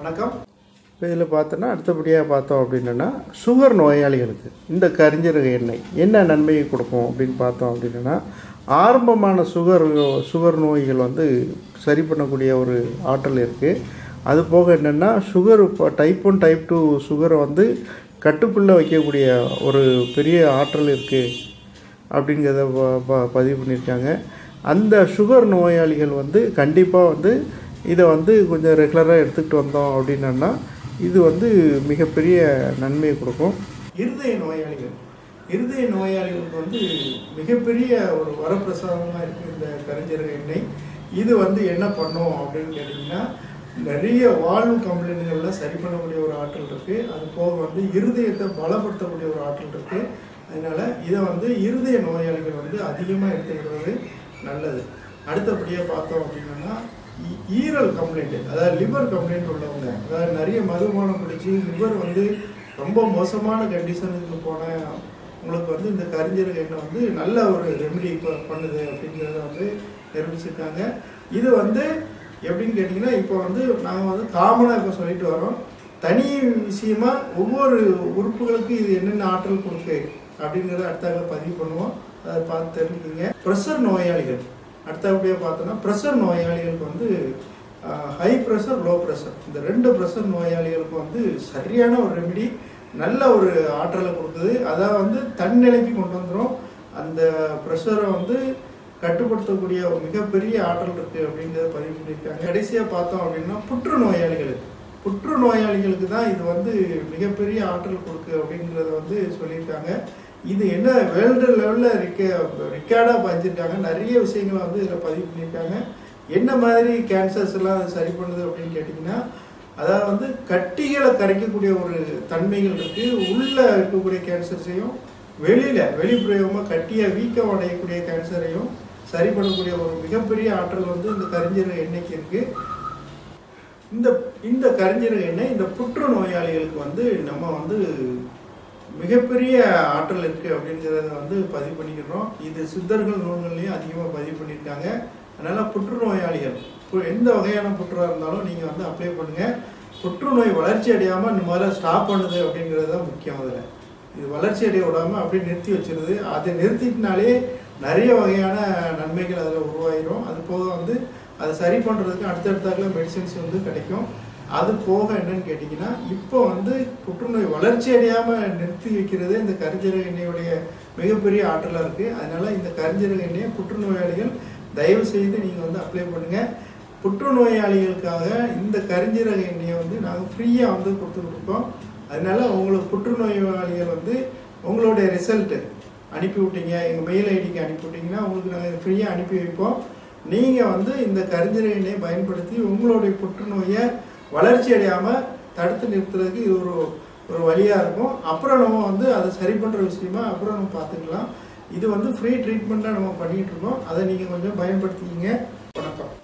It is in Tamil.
வணக்கம் இப்போ இதில் பார்த்தோன்னா அடுத்தபடியாக பார்த்தோம் அப்படின்னா சுகர் நோயாளிகளுக்கு இந்த கரிஞ்சீரக எண்ணெய் என்ன நன்மையை கொடுக்கும் அப்படின்னு பார்த்தோம் அப்படின்னா ஆரம்பமான சுகர் சுகர் நோய்கள் வந்து சரி பண்ணக்கூடிய ஒரு ஆற்றல் இருக்குது அது போக என்னென்னா சுகர் இப்போ டைப் ஒன் டைப் டூ சுகரை வந்து கட்டுக்குள்ளே வைக்கக்கூடிய ஒரு பெரிய ஆற்றல் இருக்குது அப்படிங்கிறத ப- ப- பதிவு பண்ணியிருக்காங்க அந்த சுகர் நோயாளிகள் வந்து கண்டிப்பாக வந்து இதை வந்து கொஞ்சம் ரெகுலராக எடுத்துக்கிட்டு வந்தோம் அப்படின்னா இது வந்து மிகப்பெரிய நன்மையை கொடுக்கும் இருதய நோயாளிகள் இருதய நோயாளிகளுக்கு வந்து மிகப்பெரிய ஒரு வரப்பிரசாதமாக இருக்குது இந்த கரிஞ்சீரக எண்ணெய் இது வந்து என்ன பண்ணும் அப்படின்னு கேட்டிங்கன்னா நிறைய வாழ்வு கம்ப்ளைண்ட்கள்லாம் சரி பண்ணக்கூடிய ஒரு ஆற்றல் இருக்குது அது போக வந்து இருதயத்தை பலப்படுத்தக்கூடிய ஒரு ஆற்றல் இருக்குது அதனால இதை வந்து இருதய நோயாளிகள் வந்து அதிகமாக எடுத்துக்கிறது நல்லது அடுத்தபடியாக பார்த்தோம் அப்படின்னா ஈ- ஈரல் கம்ப்ளைண்ட் அதாவது லிவர் கம்ப்ளைண்ட் உள்ளவங்க அதாவது நிறைய மதுபானம் குடிச்சு லிவர் வந்து ரொம்ப மோசமான கண்டிஷனுக்கு போன உங்களுக்கு வந்து இந்த கரிஞ்சீரக எண்ணெய் வந்து நல்ல ஒரு ரெமெடி இப்போ பண்ணுது அப்படிங்கிறத வந்து நிரூபிச்சிருக்காங்க இது வந்து எப்படின்னு கேட்டிங்கன்னா இப்போ வந்து நாங்கள் வந்து காமனாக இப்போ சொல்லிட்டு வரோம் தனி விஷயமா ஒவ்வொரு உறுப்புகளுக்கு இது என்னென்ன ஆற்றல் கொடுக்கு அப்படிங்கிறத அடுத்தாக பதிவு பண்ணுவோம் அதை பார்த்து தெரிஞ்சுக்கங்க ப்ரெஷர் நோயாளிகள் அடுத்தபடியாக பார்த்தோன்னா ப்ரெஷர் நோயாளிகளுக்கு வந்து ஹை ப்ரெஷர் லோ ப்ரெஷர் இந்த ரெண்டு ப்ரெஷர் நோயாளிகளுக்கு வந்து சரியான ஒரு ரெமெடி நல்ல ஒரு ஆற்றலை கொடுக்குது அதை வந்து தன்னிலைக்கு கொண்டு வந்துடும் அந்த ப்ரெஷரை வந்து கட்டுப்படுத்தக்கூடிய ஒரு மிகப்பெரிய ஆற்றல் இருக்குது அப்படிங்கிறத பதிவு பண்ணியிருக்காங்க கடைசியாக பார்த்தோம் அப்படின்னா புற்றுநோயாளிகளுக்கு புற்றுநோயாளிகளுக்கு தான் இது வந்து மிகப்பெரிய ஆற்றல் கொடுக்கு அப்படிங்கிறத வந்து சொல்லியிருக்காங்க இது என்ன வேர்ல்டு லெவலில் ரிக்க ரெக்கார்டாக பதிஞ்சிருக்காங்க நிறைய விஷயங்களை வந்து இதில் பதிவு பண்ணியிருக்காங்க என்ன மாதிரி கேன்சர்ஸ் எல்லாம் அது சரி பண்ணுது அப்படின்னு கேட்டிங்கன்னா அதாவது வந்து கட்டிகளை கரைக்கக்கூடிய ஒரு தன்மைகள் இருக்குது உள்ளே இருக்கக்கூடிய கேன்சர்ஸையும் வெளியில் வெளிப்பிரயோகமாக கட்டியை வீக்கம் அடையக்கூடிய கேன்சரையும் சரி பண்ணக்கூடிய ஒரு மிகப்பெரிய ஆற்றல் வந்து இந்த கரிஞ்சீரக எண்ணெய்க்கு இருக்குது இந்த இந்த கரிஞ்சீரக எண்ணெய் இந்த புற்று நோயாளிகளுக்கு வந்து நம்ம வந்து மிகப்பெரிய ஆற்றல் இருக்குது அப்படிங்கிறத வந்து பதிவு பண்ணிக்கிறோம் இது சித்தர்கள் நூல்கள்லையும் அதிகமாக பதிவு பண்ணியிருக்காங்க அதனால் புற்றுநோயாளிகள் பு- எந்த வகையான புற்றுவாக இருந்தாலும் நீங்கள் வந்து அப்ளை பண்ணுங்கள் புற்றுநோய் வளர்ச்சி அடையாமல் இந்த முதல்ல ஸ்டாப் பண்ணுது அப்படிங்கிறது தான் முக்கியம் அதில் இது வளர்ச்சி அடைய விடாமல் அப்படியே நிறுத்தி வச்சிருது அதை நிறுத்திட்டினாலே நிறைய வகையான நன்மைகள் அதில் உருவாயிரும் அது போக வந்து அதை சரி பண்ணுறதுக்கு அடுத்தடுத்தாக்குல மெடிசின்ஸ் வந்து கிடைக்கும் அது போக என்னன்னு கேட்டிங்கன்னா இப்போ வந்து புற்றுநோய் வளர்ச்சி அடையாமல் நிறுத்தி வைக்கிறது இந்த கரிஞ்சீரக எண்ணெயுடைய மிகப்பெரிய ஆற்றலாக இருக்குது அதனால் இந்த கரிஞ்சீரக எண்ணெயை புற்றுநோயாளிகள் தயவு செய்து நீங்கள் வந்து அப்ளை பண்ணுங்கள் புற்றுநோயாளிகளுக்காக இந்த கரிஞ்சீரக எண்ணெயை வந்து நாங்கள் ஃப்ரீயாக வந்து கொடுத்துக்கிட்டு இருக்கோம் அதனால உங்களுக்கு புற்றுநோயாளிகள் வந்து உங்களுடைய ரிசல்ட்டு அனுப்பி விட்டீங்க எங்கள் மெயில் ஐடிக்கு அனுப்பி விட்டீங்கன்னா உங்களுக்கு நாங்கள் ஃப்ரீயாக அனுப்பி வைப்போம் நீங்கள் வந்து இந்த கரிஞ்சீரக எண்ணெயை பயன்படுத்தி உங்களுடைய புற்றுநோயை வளர்ச்சி அடையாமல் தடுத்து நிறுத்துறதுக்கு இது ஒரு ஒரு வழியாக இருக்கும் அப்புறம் நம்ம வந்து அதை சரி பண்ணுற விஷயமா அப்புறம் நம்ம பார்த்துக்கலாம் இது வந்து ஃப்ரீ ட்ரீட்மெண்ட்டாக நம்ம பண்ணிகிட்டு இருக்கோம் அதை நீங்கள் கொஞ்சம் பயன்படுத்திக்கிங்க வணக்கம்